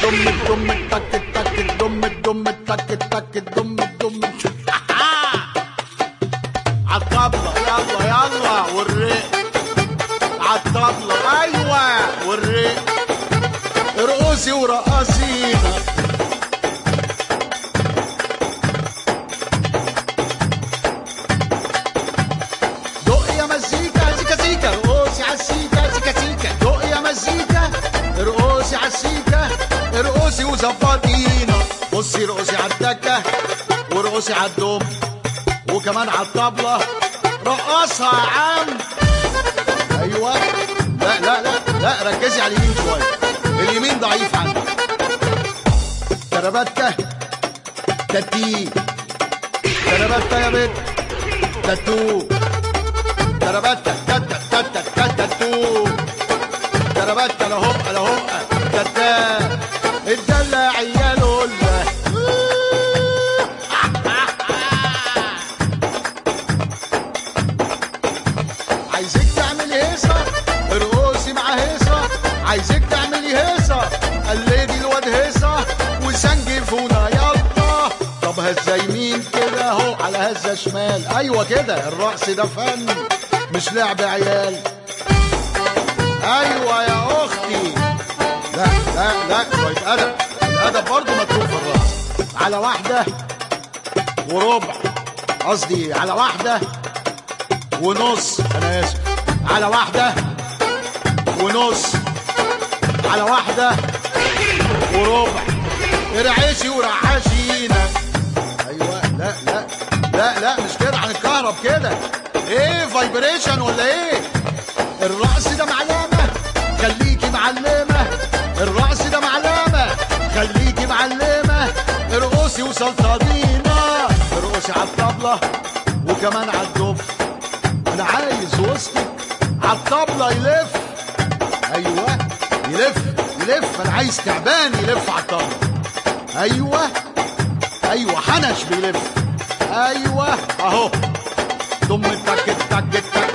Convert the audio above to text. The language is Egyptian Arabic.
دم الدم التك التك الدم الدم التك التك الدم الدم عالطبلة يلا يلا والريق عالطبلة ايوه والريق ارقصي ورقصينا دق يا مزيكا سيكا سيكا ارقصي عالسيكا سيكا سيكا دق يا مزيكا ارقصي عالسيكا ارقصي وظبطينا بصي ارقصي عالدكة وارقصي عالدم وكمان عالطبلة رقصها يا عم ايوه لا لا لا لا ركزي على اليمين شويه اليمين ضعيف عندك تربتة تتي تربتة يا بنت تاتو تربتة تتا تتا تتا تو تربتة لهو لهو تتا الدلة يا عيال ولا عايزك تعملي هيصة ارقصي مع هيصة عايزك تعملي هيصة قلدي الواد هيصة وسنجفونا يلا طب هزة يمين كده اهو على هزة شمال ايوه كده الرقص ده فن مش لعب عيال ايوه يا اختي لا لا لا شوية ادب الادب برضه مطلوب في الرقص على واحدة وربع قصدي على واحدة ونص انا اسف على واحدة ونص على واحدة وربع ارعشي ورعشينا ايوه لا لا لا لا مش كده هنتكهرب كده ايه فايبريشن ولا ايه الرقص ده معلمة خليكي معلمة الرقص ده معلمة خليكي معلمة ارقصي وسلطنينا ارقصي على الطبلة وكمان على الدف انا عايز وسطك على الطبلة يلف ايوه يلف يلف انا عايز تعبان يلف على الطبلة ايوه ايوه حنش بيلف ايوه اهو دم التك التك التك